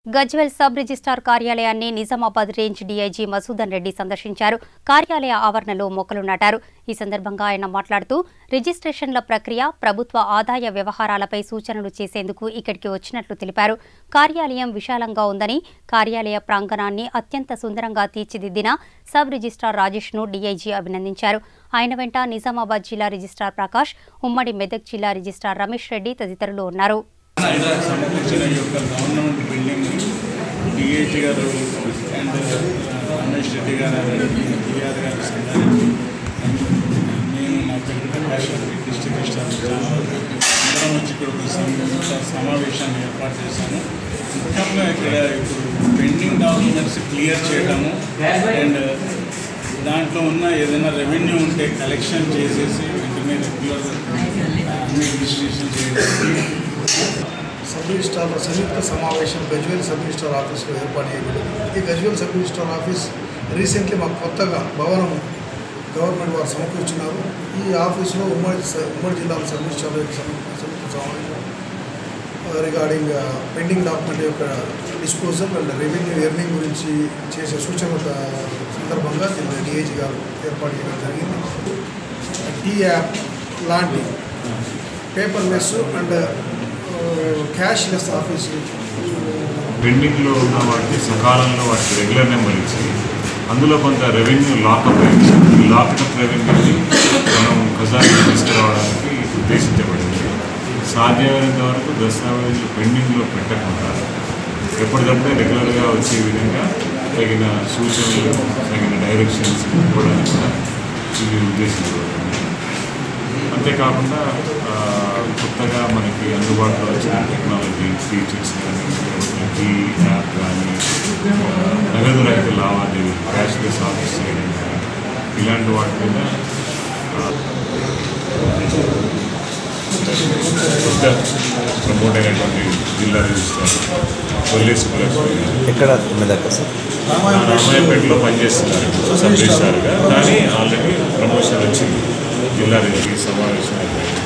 Gajwel sub registrar కార్యాలయాన్ని Nizamabad range DIG Masudan Reddy సందర్శించారు కార్యాలయ ఆవరణలో మొక్కలు నాటారు ఈ సందర్భంగా ఆయన మాట్లాడుతూ రిజిస్ట్రేషన్ల ప్రక్రియ ప్రభుత్వ ఆదాయ వ్యవహారాలపై సూచనలు చేసేందుకు ఇక్కడికి వచ్చినట్లు తెలిపారు కార్యాలయం విశాలంగా ఉందని కార్యాలయ ప్రాంగణాన్ని అత్యంత సుందరంగా తీర్చిదిద్దిన సబ్ రిజిస్ట్రార్ రాజేష్ను డీఐజీ అభినందించారు ఆయన వెంట నిజామాబాద్ జిల్లా రిజిస్ట్రార్ ప్రకాష్ ఉమ్మడి మెదక్ జిల్లా రిజిస్ట్రార్ రమేష్ రెడ్డి తదితరులు ఉన్నారు హైదరాబాద్ సంబంధించిన ఈ యొక్క గవర్నమెంట్ బిల్డింగ్ డిఏజీ గారు అండ్ రమేష్ రెడ్డి గారు డిఆర్ గారు సందర్శించి నేను నా పేరు ప్రకాష్ డిస్ట్రిక్ట్ రిజిస్ట్రార్ అందరం వచ్చి ఇక్కడ ఒక సమ- సమావేశాన్ని ఏర్పాటు చేశాను ముఖ్యంగా ఇక్కడ ఇప్పుడు పెండింగ్ డాక్యుమెంట్స్ క్లియర్ చేయడము అండ్ దాంట్లో ఉన్న ఏదైనా రెవెన్యూ ఉంటే కలెక్షన్ చేసేసి వెంటనే రెగ్యులర్ అన్ని రిజిస్ట్రేషన్ చేయడానికి సబ్ రిజిస్ట్రార్ల సంయుక్త సమావేశం గజ్వేల్ సబ్ రిజిస్ట్రార్ ఆఫీస్లో ఏర్పాటు చేయబడింది ఈ Gajwel sub registrar office recently మాకు కొత్తగా భవనం గవర్నమెంట్ వారు సమకూర్చున్నారు ఈ ఆఫీస్లో ఉమ్మడి స- ఉమ్మడి జిల్లాల సబ్ రిజిస్ట్రార్ యొక్క సంయుక్త సంయుక్త సమావేశం రిగార్డింగ్ పెండింగ్ డాక్యుమెంట్ యొక్క డిస్పోజల్ అండ్ రెవెన్యూ ఎర్నింగ్ గురించి చేసే సూచనల సందర్భంగా దీన్ని డిఐజీ గారు ఏర్పాటు చేయడం జరిగింది టీ యాప్ లాంటి పేపర్లెస్ అండ్ క్యాష్లెస్ ఆఫీస్ పెండింగ్లో ఉన్న వాటికి సకాలంలో వాటికి రెగ్యులర్ నెంబర్ ఇచ్చి అందులో కొంత రెవెన్యూ లాకప్ అయింది ఈ లాకప్ రెవెన్యూని మనం ఖజానా తీసుకురావడానికి ఉద్దేశించబడింది సాధ్యమైనంత వరకు దస్తావేజులు పెండింగ్లో పెట్టకుండా ఎప్పటికప్పుడే రెగ్యులర్గా వచ్చే విధంగా తగిన సూచనలు తగిన డైరెక్షన్స్ ఇవ్వడానికి కూడా ఇది ఉద్దేశించబడింది అంతేకాకుండా ఆ, కొత్తగా మనకి అందుబాటులో వచ్చిన టెక్నాలజీ ఫీచర్స్ కానీ ఈ యాప్ కానీ ఆ, నగదు రహిత లావాదేవీలు క్యాష్లెస్ ఆఫీస్ చేయడం కానీ ఇలాంటి వాటి మీద ఆ, కొత్త ప్రమోట్ అయినటువంటి జిల్లా రిజిస్టర్ పోలీస్ సుబ్బలక్ష్మి గారు ఎక్కడ మెదక్ సార్ రామాయపేటలో పనిచేస్తున్నారు ఇప్పుడు సబ్ రిజిస్ట్రార్గా కానీ ఆల్రెడీ ప్రమోషన్ వచ్చింది జిల్లా రిజిస్టర్ సమావేశం అయిపోయింది